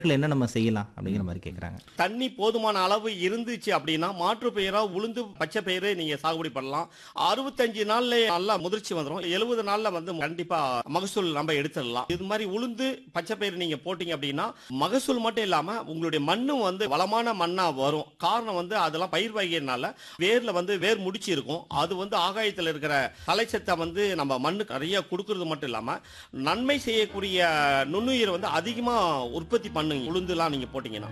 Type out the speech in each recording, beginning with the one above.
என்ன நம்ம செய்யலாம் அப்படிங்கிற மாதிரி கேக்குறாங்க தண்ணி போதுமான அளவு இருந்துச்சு அப்படின்னா மாற்று பயிரா உளுந்து பச்சை பயிறு நீங்க சாகுபடி பண்ணலாம் அறுபத்தஞ்சு நாள்ல நல்லா முதிர்ச்சி வந்துடும் எழுபது நாள்ல வந்து கண்டிப்பா மகசூல் நம்ம எடுத்துடலாம் இது மாதிரி உளுந்து பச்சை பயிறு நீங்க போட்டீங்க அப்படின்னா மகசூல் மட்டும் இல்லாம உங்களுடைய மண்ணும் வந்து வளமான மண்ணா வரும் காரணம் வந்து அதெல்லாம் பயிர் வகையினால வேர்ல வந்து வேர் முடிச்சு இருக்கும் அது வந்து ஆகாயத்துல இருக்கிற தலைச்சத்தை வந்து நம்ம மண்ணுக்கு நிறைய கொடுக்கறது மட்டும் இல்லாம நன்மை செய்யக்கூடிய நுண்ணுயிரை வந்து அதிகமா உற்பத்தி பண்ணுங்க உளுந்துலாம் நீங்க போட்டீங்கன்னா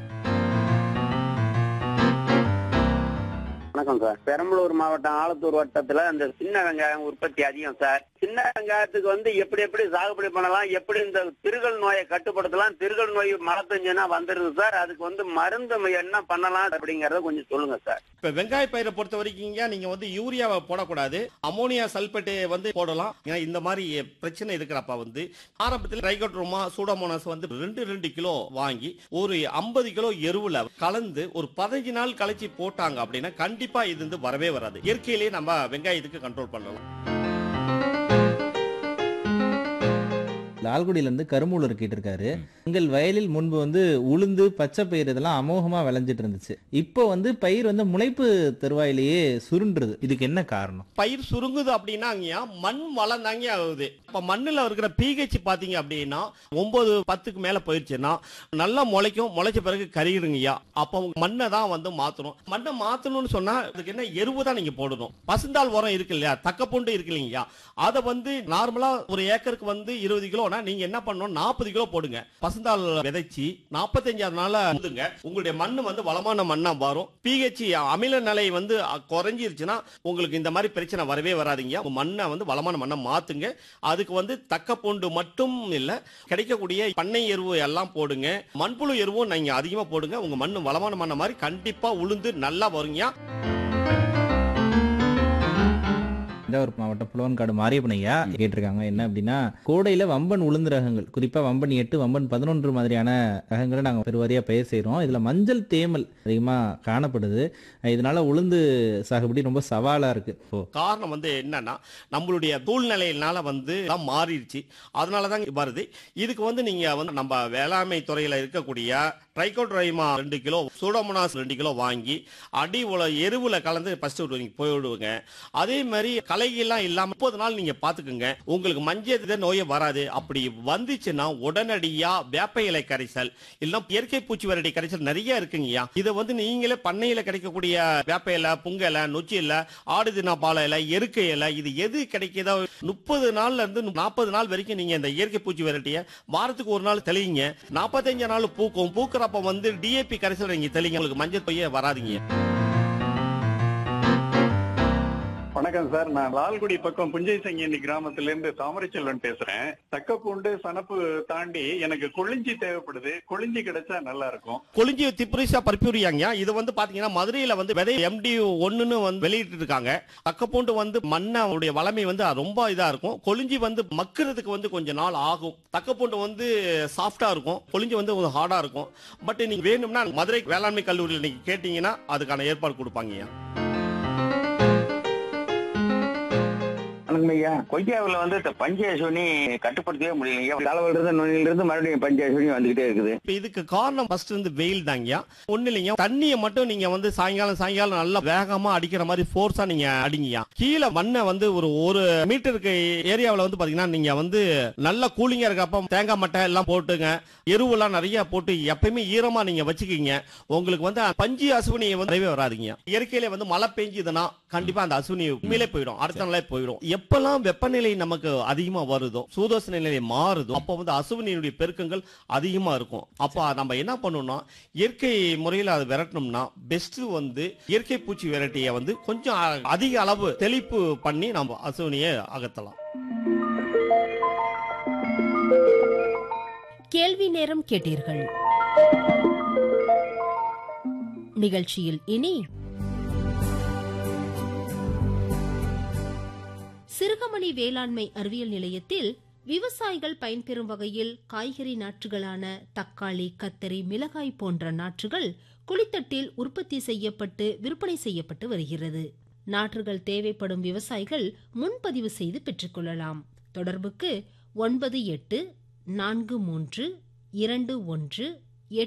வணக்கம் சார் பெரம்பலூர் மாவட்டம் ஆலத்தூர் வட்டத்துல அந்த சின்ன வெங்காயம் உற்பத்தி அதிகம் சார் சின்ன வெங்காயத்துக்கு வந்து எப்படி எப்படி சாகுபடி பண்ணலாம் எப்படி இந்த திருகல் நோயை கட்டுப்படுத்தலாம் திருகல் நோய் மரத்தஞ்சுனா வந்துருது சார் அதுக்கு வந்து மருந்து என்ன பண்ணலாம் அப்படிங்கறத கொஞ்சம் சொல்லுங்க சார் இப்ப வெங்காய பயிரை பொறுத்த வரைக்கும் நீங்க வந்து யூரியாவை போடக்கூடாது அமோனியா சல்பேட் வந்து போடலாம் ஏன்னா இந்த மாதிரி பிரச்சனை இருக்கிறப்ப வந்து ஆரம்பத்தில் ட்ரைகோட்ரோமா சூடோமோனாஸ் வந்து ரெண்டு ரெண்டு கிலோ வாங்கி ஒரு ஐம்பது கிலோ எருவுல கலந்து ஒரு பதினஞ்சு நாள் கழிச்சு போட்டாங்க அப்படின்னா கண்டிப்பா இது வந்து வரவே வராது இயற்கையிலேயே நம்ம வெங்காயத்துக்கு கண்ட்ரோல் பண்ணலாம் லால்குடியில இருந்து கருமூலர் கேட்டிருக்காரு எங்கள் வயலில் முன்பு வந்து உளுந்து பச்சை பயிர் இதெல்லாம் அமோகமா விளைஞ்சிட்டு இருந்துச்சு இப்போ வந்து பயிர் வந்து முளைப்பு தருவாயிலேயே சுருண்டுறது இதுக்கு என்ன காரணம் பயிர் சுருங்குது அப்படின்னாங்கய்யா மண் வளம் தாங்க ஆகுது இப்ப மண்ணுல இருக்கிற பிஹெச் பாத்தீங்க அப்படின்னா ஒன்பது பத்துக்கு மேல போயிருச்சுன்னா நல்லா முளைக்கும் முளைச்ச பிறகு கருகிடுங்கய்யா அப்போ மண்ணை தான் வந்து மாத்தணும் மண்ணை மாத்தணும்னு சொன்னா அதுக்கு என்ன எருவு தான் நீங்க போடணும் பசுந்தாள் உரம் இருக்கு இல்லையா தக்கப்பூண்டு இருக்கு இல்லைங்கய்யா அதை வந்து நார்மலா ஒரு ஏக்கருக்கு வந்து இருபது கிலோனா நீங்க என்ன பண்ணணும் நாற்பது கிலோ போடுங்க பசுந்தாள் விதைச்சி நாற்பத்தஞ்சாவது நாள்ல வந்துங்க உங்களுடைய மண்ணு வந்து வளமான மண்ணா வரும் பிஹெச் அமில நிலை வந்து அ- குறைஞ்சிருச்சுன்னா உங்களுக்கு இந்த மாதிரி பிரச்சனை வரவே வராதுங்க உங்க மண்ணை வந்து வளமான மண்ணை மாத்துங்க அதுக்கு வந்து தக்க பூண்டு மட்டும் இல்ல கிடைக்கக்கூடிய பண்ணை எருவு எல்லாம் போடுங்க மண்புழு எருவும் நீங்க அதிகமா போடுங்க உங்க மண்ணு வளமான மண்ணை மாதிரி கண்டிப்பா உளுந்து நல்லா வருங்க தஞ்சாவூர் மாவட்டம் புலவன்காடு மாரியப்பன் ஐயா கேட்டிருக்காங்க என்ன அப்படின்னா கோடையில வம்பன் உளுந்து ரகங்கள் குறிப்பா வம்பன் எட்டு வம்பன் பதினொன்று மாதிரியான ரகங்களை நாங்க பெருவாரியா பயிர் செய்றோம் இதுல மஞ்சள் தேமல் அதிகமா காணப்படுது இதனால உளுந்து சாகுபடி ரொம்ப சவாலா இருக்கு ஓ காரணம் வந்து என்னன்னா நம்மளுடைய சூழ்நிலையினால வந்து எல்லாம் மாறிடுச்சு அதனால தான் வருது இதுக்கு வந்து நீங்க வந்து நம்ம வேளாண்மை துறையில இருக்கக்கூடிய ட்ரைகோட்ரைமா ரெண்டு கிலோ சூடோமோனாஸ் ரெண்டு கிலோ வாங்கி அடி உல எருவுல கலந்து ஃபர்ஸ்ட் நீங்க போயிடுவீங்க அதே மாதிரி களைகள்லாம் இல்லாம முப்பது நாள் நீங்க பாத்துக்குங்க உங்களுக்கு மஞ்சள் நோயே வராது அப்படி வந்துச்சுன்னா உடனடியா வேப்ப இலை கரைசல் இல்ல இயற்கை பூச்சி வரடி கரைசல் நிறைய இருக்குங்கய்யா இதை வந்து நீங்களே பண்ணையில கிடைக்கக்கூடிய வேப்ப இலை புங்க இலை நொச்சி இலை ஆடு தினா பாலை இலை எருக்கை இலை இது எது கிடைக்குதோ முப்பது நாள்ல இருந்து நாற்பது நாள் வரைக்கும் நீங்க இந்த இயற்கை பூச்சி விரட்டிய வாரத்துக்கு ஒரு நாள் தெளிங்க நாற்பத்தஞ்சு நாள் பூக்கும் பூக்குறப்ப வந்து டிஏபி கரைசல் நீங்க தெளிங்க உங்களுக்கு மஞ்சள் தொய்யே வராதுங்க வணக்கம் சார் நான் லால்குடி பக்கம் புஞ்சை சங்கியண்டி கிராமத்துல இருந்து தாமரைச்செல்வன் பேசுறேன் தக்கப்பூண்டு சனப்பு தாண்டி எனக்கு கொளிஞ்சி தேவைப்படுது கொளிஞ்சி கிடைச்சா நல்லா இருக்கும் கொளிஞ்சி திப்ரிசா பர்பியூரியாங்க இது வந்து பாத்தீங்கன்னா மதுரையில வந்து விதை எம்டி ஒண்ணுன்னு வந்து வெளியிட்டு இருக்காங்க தக்கப்பூண்டு வந்து மண்ணோடைய வளமை வந்து ரொம்ப இதா இருக்கும் கொளிஞ்சி வந்து மக்கிறதுக்கு வந்து கொஞ்சம் நாள் ஆகும் தக்கப்பூண்டு வந்து சாஃப்டா இருக்கும் கொளிஞ்சி வந்து கொஞ்சம் ஹார்டா இருக்கும் பட் நீங்க வேணும்னா மதுரை வேளாண்மை கல்லூரியில் நீங்க கேட்டீங்கன்னா அதுக்கான ஏற்பாடு கொடுப்பாங்கய்யா வணக்கம் ஐயா கொய்யாவில் வந்து இந்த பஞ்சேஸ்வனி கட்டுப்படுத்தவே முடியலைங்க தலைவலிருந்து நுனியிலிருந்து மறுபடியும் பஞ்சேஸ்வனி வந்துகிட்டே இருக்குது இப்ப இதுக்கு காரணம் ஃபர்ஸ்ட் வந்து வெயில் தாங்கயா ஒண்ணு இல்லைங்க தண்ணியை மட்டும் நீங்க வந்து சாயங்காலம் சாயங்காலம் நல்லா வேகமா அடிக்கிற மாதிரி ஃபோர்ஸா நீங்க அடிங்கயா கீழே மண்ணை வந்து ஒரு ஒரு மீட்டருக்கு ஏரியாவுல வந்து பாத்தீங்கன்னா நீங்க வந்து நல்ல கூலிங்கா இருக்கப்ப தேங்காய் மட்டை எல்லாம் போட்டுங்க எருவெல்லாம் நிறைய போட்டு எப்பயுமே ஈரமா நீங்க வச்சுக்கீங்க உங்களுக்கு வந்து பஞ்சு அசுவினி வந்து வரவே வராதுங்க இயற்கையில வந்து மழை பெஞ்சதுன்னா கண்டிப்பா அந்த அசுவினி உண்மையிலே போயிடும் அடுத்த நாளே போயிடும் எப்பெல்லாம் வெப்பநிலை நமக்கு அதிகமா வருதோ சூதோச நிலை மாறுதோ அப்போ வந்து அசுவினியுடைய பெருக்கங்கள் அதிகமா இருக்கும் அப்ப நம்ம என்ன பண்ணணும்னா இயற்கை முறையில் அதை விரட்டணும்னா பெஸ்ட் வந்து இயற்கை பூச்சி விரட்டியை வந்து கொஞ்சம் அ- அதிக அளவு தெளிப்பு பண்ணி நம்ம அசுவினியை அகற்றலாம் கேள்வி நேரம் கேட்டீர்கள் நிகழ்ச்சியில் இனி சிறுகமணி வேளாண்மை அறிவியல் நிலையத்தில் விவசாயிகள் பயன்பெறும் வகையில் காய்கறி நாற்றுகளான தக்காளி கத்தரி மிளகாய் போன்ற நாற்றுகள் குளித்தட்டில் உற்பத்தி செய்யப்பட்டு விற்பனை செய்யப்பட்டு வருகிறது நாற்றுகள் தேவைப்படும் விவசாயிகள் முன்பதிவு செய்து பெற்றுக்கொள்ளலாம் தொடர்புக்கு ஒன்பது எட்டு நான்கு மூன்று இரண்டு ஒன்று